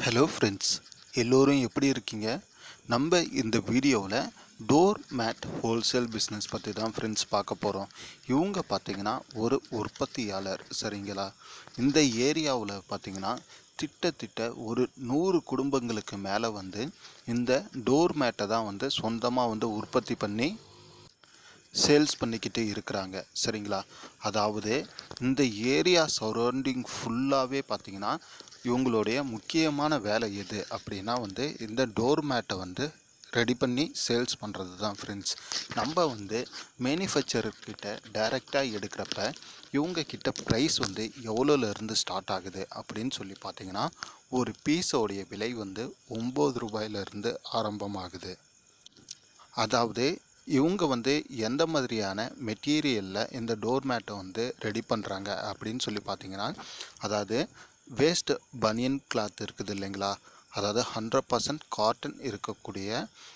hello friends எல்லோரும் எப்படி இருக்கீங்க நம்ம இந்த வீடியோவில் டோர் மேட் ஹோல்சேல் பிஸ்னஸ் பற்றி தான் ஃப்ரெண்ட்ஸ் பார்க்க போகிறோம் இவங்க பார்த்தீங்கன்னா ஒரு உற்பத்தியாளர் சரிங்களா இந்த ஏரியாவில் பார்த்தீங்கன்னா திட்டத்திட்ட ஒரு நூறு குடும்பங்களுக்கு மேலே வந்து இந்த டோர் மேட்டை தான் வந்து சொந்தமாக வந்து உற்பத்தி பண்ணி சேல்ஸ் பண்ணிக்கிட்டு இருக்கிறாங்க சரிங்களா அதாவது இந்த ஏரியா சரௌண்டிங் ஃபுல்லாகவே பார்த்தீங்கன்னா இவங்களுடைய முக்கியமான வேலை எது அப்படின்னா வந்து இந்த டோர் மேட்டை வந்து ரெடி பண்ணி சேல்ஸ் பண்ணுறது தான் ஃப்ரெண்ட்ஸ் நம்ம வந்து மேனுஃபேக்சர்கிட்ட டைரெக்டாக எடுக்கிறப்ப இவங்க கிட்ட ப்ரைஸ் வந்து எவ்வளோலேருந்து ஸ்டார்ட் ஆகுது அப்படின்னு சொல்லி பார்த்தீங்கன்னா ஒரு பீஸோடைய விலை வந்து ஒம்பது ரூபாயிலிருந்து ஆரம்பமாகுது அதாவது இவங்க வந்து எந்த மாதிரியான மெட்டீரியலில் இந்த டோர் மேட்டை வந்து ரெடி பண்ணுறாங்க அப்படின்னு சொல்லி பார்த்தீங்கன்னா அதாவது வேஸ்ட் பனியன் கிளாத் இருக்குது இல்லைங்களா அதாவது ஹண்ட்ரட் பர்சன்ட் காட்டன் இருக்கக்கூடிய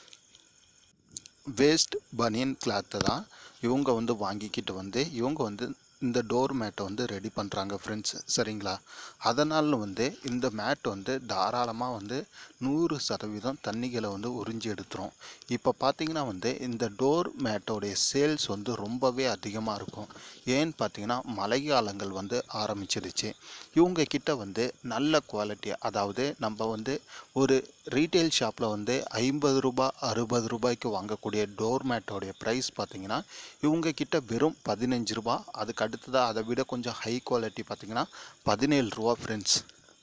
வேஸ்ட் பனியன் கிளாத்தை தான் இவங்க வந்து வாங்கிக்கிட்டு வந்து இவங்க வந்து இந்த டோர் மேட்டை வந்து ரெடி பண்ணுறாங்க ஃப்ரெண்ட்ஸ் சரிங்களா அதனால் வந்து இந்த மேட் வந்து தாராளமாக வந்து நூறு சதவீதம் தண்ணிகளை வந்து உறிஞ்சி எடுத்துரும் இப்போ பார்த்தீங்கன்னா வந்து இந்த டோர் மேட்டோடைய சேல்ஸ் வந்து ரொம்பவே அதிகமாக இருக்கும் ஏன்னு பார்த்தீங்கன்னா மழைக்காலங்கள் வந்து ஆரம்பிச்சிடுச்சு இவங்க கிட்ட வந்து நல்ல குவாலிட்டி அதாவது நம்ம வந்து ஒரு ரீட்டைல் ஷாப்பில் வந்து ஐம்பது ரூபாய் அறுபது ரூபாய்க்கு வாங்கக்கூடிய டோர் மேட்டோடைய ப்ரைஸ் பார்த்தீங்கன்னா இவங்க கிட்ட வெறும் பதினஞ்சு ரூபா அதுக்கு அடுத்ததாக அதை விட கொஞ்சம் ஹை குவாலிட்டி பார்த்தீங்கன்னா பதினேழு ரூபா ஃப்ரெண்ட்ஸ்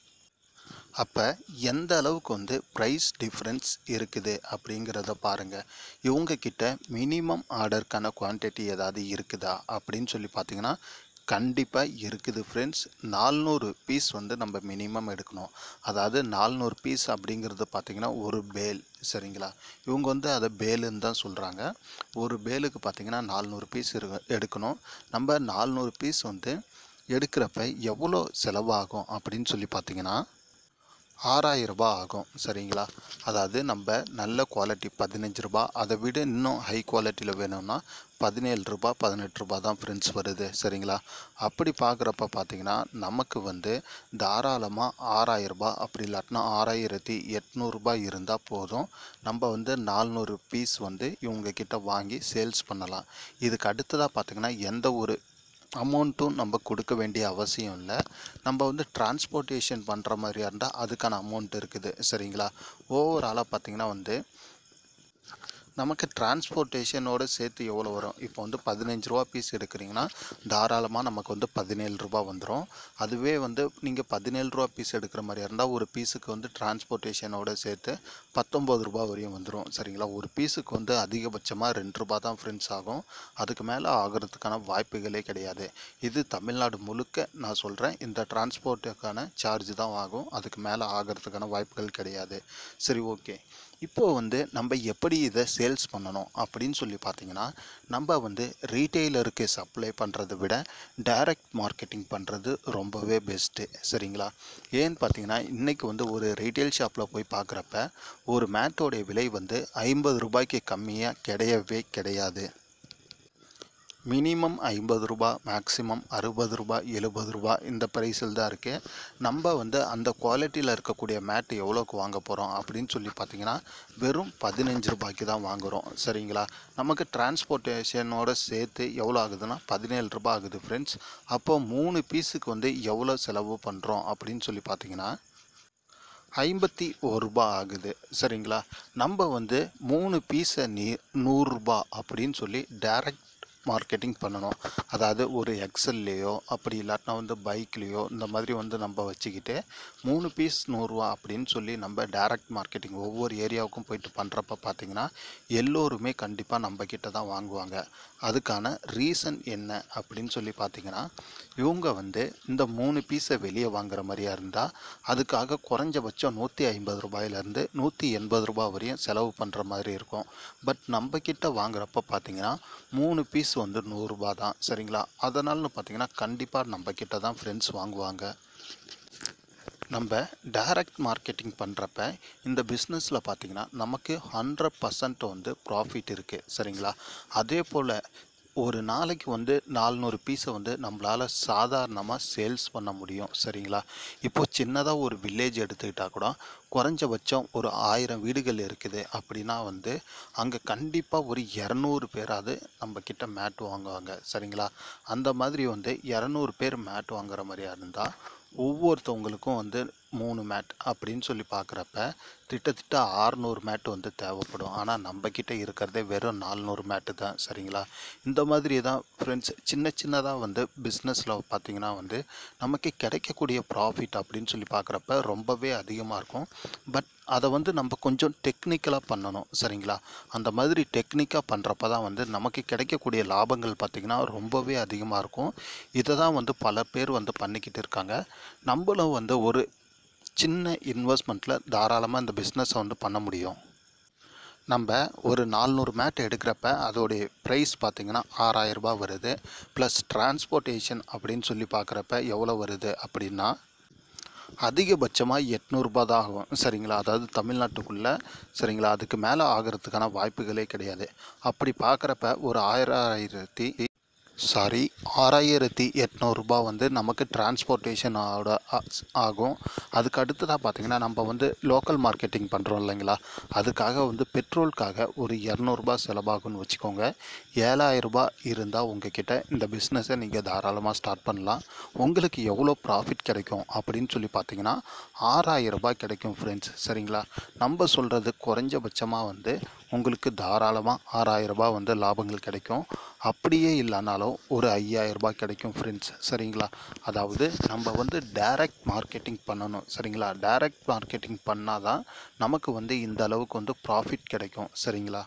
அப்போ எந்த அளவுக்கு வந்து ப்ரைஸ் டிஃப்ரென்ஸ் இருக்குது அப்படிங்கிறத பாருங்கள் இவங்க கிட்ட மினிமம் ஆர்டருக்கான குவான்டிட்டி ஏதாவது இருக்குதா அப்படின்னு சொல்லி பார்த்தீங்கன்னா கண்டிப்பாக இருக்குது ஃப்ரெண்ட்ஸ் நால்நூறு பீஸ் வந்து நம்ம மினிமம் எடுக்கணும் அதாவது நால்நூறு பீஸ் அப்படிங்கிறது பார்த்திங்கன்னா ஒரு பேல் சரிங்களா இவங்க வந்து அதை பேலுன்னு தான் சொல்கிறாங்க ஒரு பேலுக்கு பார்த்திங்கன்னா நால்நூறு பீஸ் இரு எடுக்கணும் நம்ம நால்நூறு பீஸ் வந்து எடுக்கிறப்ப எவ்வளோ செலவாகும் அப்படின்னு சொல்லி பார்த்தீங்கன்னா ஆறாயிரம் ரூபாய் ஆகும் சரிங்களா அதாவது நம்ம நல்ல குவாலிட்டி பதினஞ்சு ரூபா அதை விட இன்னும் ஹை குவாலிட்டியில் வேணும்னா பதினேழு ரூபா பதினெட்டு ரூபா தான் ஃப்ரெண்ட்ஸ் வருது சரிங்களா அப்படி பார்க்குறப்ப பார்த்தீங்கன்னா நமக்கு வந்து தாராளமாக ஆறாயிரம் ரூபாய் அப்படி இல்லாட்டினா ஆறாயிரத்தி எட்நூறுபா இருந்தால் போதும் நம்ம வந்து நால்நூறு பீஸ் வந்து இவங்க கிட்ட வாங்கி சேல்ஸ் பண்ணலாம் இதுக்கு அடுத்ததாக பார்த்தீங்கன்னா எந்த ஒரு அமௌண்ட்டும் நம்ம கொடுக்க வேண்டிய அவசியம் இல்லை நம்ம வந்து டிரான்ஸ்போர்ட்டேஷன் பண்ணுற மாதிரியா இருந்தால் அதுக்கான அமௌண்ட் இருக்குது சரிங்களா ஓவராலாக பார்த்திங்கன்னா வந்து நமக்கு டிரான்ஸ்போர்ட்டேஷனோடு சேர்த்து எவ்வளோ வரும் இப்போ வந்து பதினஞ்சு ரூபா பீஸ் எடுக்கிறீங்கன்னா தாராளமாக நமக்கு வந்து பதினேழு ரூபா வந்துடும் அதுவே வந்து நீங்கள் பதினேழு ரூபா பீஸ் எடுக்கிற மாதிரி இருந்தால் ஒரு பீஸுக்கு வந்து டிரான்ஸ்போர்ட்டேஷனோட சேர்த்து பத்தொம்பது ரூபா வரையும் வந்துடும் சரிங்களா ஒரு பீஸுக்கு வந்து அதிகபட்சமாக ரெண்டு ரூபா தான் ஃப்ரெண்ட்ஸ் ஆகும் அதுக்கு மேலே ஆகிறதுக்கான வாய்ப்புகளே கிடையாது இது தமிழ்நாடு முழுக்க நான் சொல்கிறேன் இந்த டிரான்ஸ்போர்ட்டுக்கான சார்ஜ் தான் ஆகும் அதுக்கு மேலே ஆகிறதுக்கான வாய்ப்புகள் கிடையாது சரி ஓகே இப்போது வந்து நம்ம எப்படி இதை சேல்ஸ் பண்ணணும் அப்படின்னு சொல்லி பார்த்தீங்கன்னா நம்ம வந்து ரீட்டெய்லருக்கு சப்ளை பண்ணுறதை விட டைரக்ட் மார்க்கெட்டிங் பண்ணுறது ரொம்பவே பெஸ்ட்டு சரிங்களா ஏன்னு பார்த்தீங்கன்னா இன்றைக்கி வந்து ஒரு ரீட்டைல் ஷாப்பில் போய் பார்க்குறப்ப ஒரு மேட்டோடைய விலை வந்து ஐம்பது ரூபாய்க்கு கம்மியாக கிடையவே கிடையாது மினிமம் ஐம்பது ரூபா மேக்ஸிமம் அறுபது ரூபா எழுபது ரூபா இந்த ப்ரைஸில் தான் இருக்குது நம்ம வந்து அந்த குவாலிட்டியில் இருக்கக்கூடிய மேட் எவ்வளோக்கு வாங்க போகிறோம் அப்படின்னு சொல்லி பார்த்தீங்கன்னா வெறும் பதினஞ்சு ரூபாய்க்கு தான் வாங்குகிறோம் சரிங்களா நமக்கு டிரான்ஸ்போர்ட்டேஷனோட சேர்த்து எவ்வளோ ஆகுதுன்னா பதினேழு ரூபா ஆகுது ஃப்ரெண்ட்ஸ் அப்போது மூணு பீஸுக்கு வந்து எவ்வளோ செலவு பண்ணுறோம் அப்படின்னு சொல்லி பார்த்தீங்கன்னா ஐம்பத்தி ஒரு ரூபா ஆகுது சரிங்களா நம்ம வந்து மூணு பீஸை நீ நூறுரூபா அப்படின்னு சொல்லி டைரக்ட் மார்க்கெட்டிங் பண்ணணும் அதாவது ஒரு எக்ஸல்லையோ அப்படி இல்லாட்டினா வந்து பைக்லேயோ இந்த மாதிரி வந்து நம்ம வச்சுக்கிட்டு மூணு பீஸ் நூறுரூவா அப்படின்னு சொல்லி நம்ம டைரக்ட் மார்க்கெட்டிங் ஒவ்வொரு ஏரியாவுக்கும் போயிட்டு பண்ணுறப்ப பார்த்தீங்கன்னா எல்லோருமே கண்டிப்பாக நம்ம கிட்ட தான் வாங்குவாங்க அதுக்கான ரீசன் என்ன அப்படின்னு சொல்லி பார்த்தீங்கன்னா இவங்க வந்து இந்த மூணு பீஸை வெளியே வாங்குற மாதிரியா இருந்தால் அதுக்காக குறைஞ்சபட்சம் நூற்றி ஐம்பது ரூபாயிலேருந்து நூற்றி எண்பது ரூபாய் வரையும் செலவு பண்ணுற மாதிரி இருக்கும் பட் நம்ம கிட்ட வாங்குறப்ப பார்த்தீங்கன்னா மூணு பீஸ் வந்து நூறுரூபா தான் சரிங்களா அதனால்னு பார்த்தீங்கன்னா கண்டிப்பாக நம்ம கிட்ட தான் ஃப்ரெண்ட்ஸ் வாங்குவாங்க நம்ம டைரக்ட் மார்க்கெட்டிங் பண்ணுறப்ப இந்த பிஸ்னஸில் பார்த்திங்கன்னா நமக்கு ஹண்ட்ரட் பர்சன்ட் வந்து ப்ராஃபிட் இருக்குது சரிங்களா அதே போல் ஒரு நாளைக்கு வந்து நானூறு பீஸை வந்து நம்மளால் சாதாரணமாக சேல்ஸ் பண்ண முடியும் சரிங்களா இப்போ சின்னதாக ஒரு வில்லேஜ் எடுத்துக்கிட்டால் கூட குறைஞ்சபட்சம் ஒரு ஆயிரம் வீடுகள் இருக்குது அப்படின்னா வந்து அங்கே கண்டிப்பாக ஒரு இரநூறு பேராவது நம்ம கிட்ட மேட் வாங்குவாங்க சரிங்களா அந்த மாதிரி வந்து இரநூறு பேர் மேட் வாங்குற மாதிரியா இருந்தால் ஒவ்வொருத்தவங்களுக்கும் வந்து மூணு மேட் அப்படின்னு சொல்லி பார்க்குறப்ப கிட்டத்தட்ட ஆறுநூறு மேட் வந்து தேவைப்படும் ஆனால் நம்மக்கிட்ட இருக்கிறதே வெறும் நானூறு மேட்டு தான் சரிங்களா இந்த மாதிரி தான் ஃப்ரெண்ட்ஸ் சின்ன சின்னதாக வந்து பிஸ்னஸில் பார்த்தீங்கன்னா வந்து நமக்கு கிடைக்கக்கூடிய ப்ராஃபிட் அப்படின்னு சொல்லி பார்க்குறப்ப ரொம்பவே அதிகமாக இருக்கும் பட் அதை வந்து நம்ம கொஞ்சம் டெக்னிக்கலாக பண்ணணும் சரிங்களா அந்த மாதிரி டெக்னிக்காக பண்ணுறப்ப தான் வந்து நமக்கு கிடைக்கக்கூடிய லாபங்கள் பார்த்திங்கன்னா ரொம்பவே அதிகமாக இருக்கும் இதை தான் வந்து பல பேர் வந்து பண்ணிக்கிட்டு இருக்காங்க நம்மளும் வந்து ஒரு சின்ன இன்வெஸ்ட்மெண்ட்டில் தாராளமாக இந்த பிஸ்னஸை வந்து பண்ண முடியும் நம்ம ஒரு நானூறு மேட் எடுக்கிறப்ப அதோடைய ப்ரைஸ் பார்த்திங்கன்னா ஆறாயிரரூபா வருது ப்ளஸ் டிரான்ஸ்போர்ட்டேஷன் அப்படின்னு சொல்லி பார்க்குறப்ப எவ்வளோ வருது அப்படின்னா அதிகபட்சமாக எட்நூறுபா தான் ஆகும் சரிங்களா அதாவது தமிழ்நாட்டுக்குள்ளே சரிங்களா அதுக்கு மேலே ஆகிறதுக்கான வாய்ப்புகளே கிடையாது அப்படி பார்க்குறப்ப ஒரு ஆயிரம் ஆயிரத்தி சாரி ஆறாயிரத்தி எட்நூறுபா வந்து நமக்கு டிரான்ஸ்போர்ட்டேஷனோட ஆகும் அதுக்கு அடுத்ததாக பார்த்தீங்கன்னா நம்ம வந்து லோக்கல் மார்க்கெட்டிங் பண்ணுறோம் இல்லைங்களா அதுக்காக வந்து பெட்ரோலுக்காக ஒரு இரநூறுபா செலவாகும்னு வச்சுக்கோங்க ஏழாயிரரூபா இருந்தால் உங்ககிட்ட இந்த பிஸ்னஸை நீங்கள் தாராளமாக ஸ்டார்ட் பண்ணலாம் உங்களுக்கு எவ்வளோ ப்ராஃபிட் கிடைக்கும் அப்படின்னு சொல்லி பார்த்தீங்கன்னா ஆறாயிரரூபா கிடைக்கும் ஃப்ரெண்ட்ஸ் சரிங்களா நம்ம சொல்கிறது குறைஞ்சபட்சமாக வந்து உங்களுக்கு தாராளமாக ஆறாயிரரூபா வந்து லாபங்கள் கிடைக்கும் அப்படியே இல்லைனாலும் ஒரு ஐயாயிரரூபா கிடைக்கும் ஃப்ரெண்ட்ஸ் சரிங்களா அதாவது நம்ம வந்து டைரக்ட் மார்க்கெட்டிங் பண்ணணும் சரிங்களா டைரக்ட் மார்க்கெட்டிங் பண்ணால் தான் நமக்கு வந்து இந்த அளவுக்கு வந்து ப்ராஃபிட் கிடைக்கும் சரிங்களா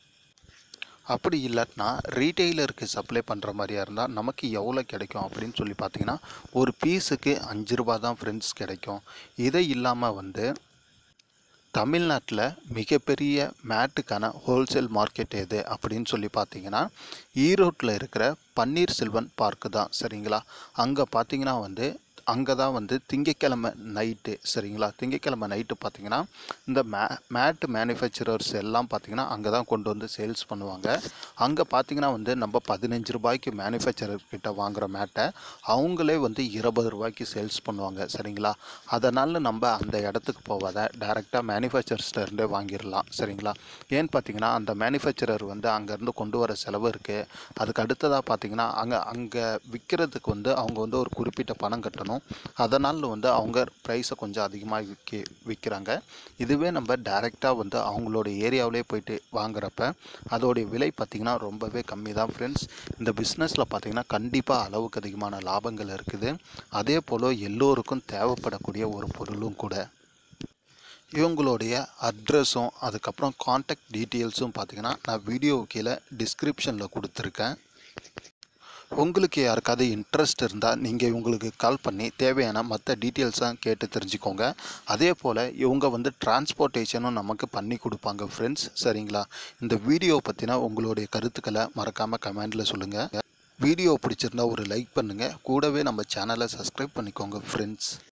அப்படி இல்லாட்டினா ரீட்டெய்லருக்கு சப்ளை பண்ணுற மாதிரியா இருந்தால் நமக்கு எவ்வளோ கிடைக்கும் அப்படின்னு சொல்லி பார்த்தீங்கன்னா ஒரு பீஸுக்கு அஞ்சு ரூபா தான் ஃப்ரெண்ட்ஸ் கிடைக்கும் இதை இல்லாமல் வந்து தமிழ்நாட்டில் மிகப்பெரிய மேட்டுக்கான ஹோல்சேல் மார்க்கெட் எது அப்படின்னு சொல்லி பார்த்தீங்கன்னா ஈரோட்டில் இருக்கிற பன்னீர்செல்வன் பார்க்கு தான் சரிங்களா அங்கே பார்த்தீங்கன்னா வந்து அங்கே தான் வந்து திங்கக்கிழமை நைட்டு சரிங்களா திங்கக்கிழமை நைட்டு பார்த்தீங்கன்னா இந்த மே மேட் மேனுஃபேக்சரர்ஸ் எல்லாம் பார்த்தீங்கன்னா அங்கே தான் கொண்டு வந்து சேல்ஸ் பண்ணுவாங்க அங்கே பார்த்தீங்கன்னா வந்து நம்ம பதினஞ்சு ரூபாய்க்கு மேனுஃபேக்சரர் கிட்ட வாங்குகிற மேட்டை அவங்களே வந்து இருபது ரூபாய்க்கு சேல்ஸ் பண்ணுவாங்க சரிங்களா அதனால் நம்ம அந்த இடத்துக்கு போகாத டேரெக்டாக மேனுஃபேக்சரர்ஸ்லேருந்தே வாங்கிடலாம் சரிங்களா ஏன்னு பார்த்தீங்கன்னா அந்த மேனுஃபேக்சரர் வந்து அங்கேருந்து கொண்டு வர செலவு இருக்குது அதுக்கு அடுத்ததாக பார்த்தீங்கன்னா அங்கே அங்கே விற்கிறதுக்கு வந்து அவங்க வந்து ஒரு குறிப்பிட்ட பணம் கட்டணும் அதனால் வந்து அவங்க ப்ரைஸை கொஞ்சம் அதிகமாக விற்கி விற்கிறாங்க இதுவே நம்ம டைரெக்டாக வந்து அவங்களோட ஏரியாவிலே போயிட்டு வாங்குறப்ப அதோடைய விலை பார்த்திங்கன்னா ரொம்பவே கம்மி தான் ஃப்ரெண்ட்ஸ் இந்த பிஸ்னஸில் பார்த்திங்கன்னா கண்டிப்பாக அளவுக்கு அதிகமான லாபங்கள் இருக்குது அதே போல் எல்லோருக்கும் தேவைப்படக்கூடிய ஒரு பொருளும் கூட இவங்களுடைய அட்ரஸும் அதுக்கப்புறம் காண்டாக்ட் டீட்டெயில்ஸும் பார்த்தீங்கன்னா நான் வீடியோ கீழே டிஸ்கிரிப்ஷனில் கொடுத்துருக்கேன் உங்களுக்கு யாருக்காவது இன்ட்ரெஸ்ட் இருந்தால் நீங்கள் இவங்களுக்கு கால் பண்ணி தேவையான மற்ற டீட்டெயில்ஸாக கேட்டு தெரிஞ்சுக்கோங்க அதே போல் இவங்க வந்து டிரான்ஸ்போர்ட்டேஷனும் நமக்கு பண்ணி கொடுப்பாங்க ஃப்ரெண்ட்ஸ் சரிங்களா இந்த வீடியோ பற்றின உங்களுடைய கருத்துக்களை மறக்காமல் கமெண்டில் சொல்லுங்கள் வீடியோ பிடிச்சிருந்தா ஒரு லைக் பண்ணுங்கள் கூடவே நம்ம சேனலை சப்ஸ்கிரைப் பண்ணிக்கோங்க ஃப்ரெண்ட்ஸ்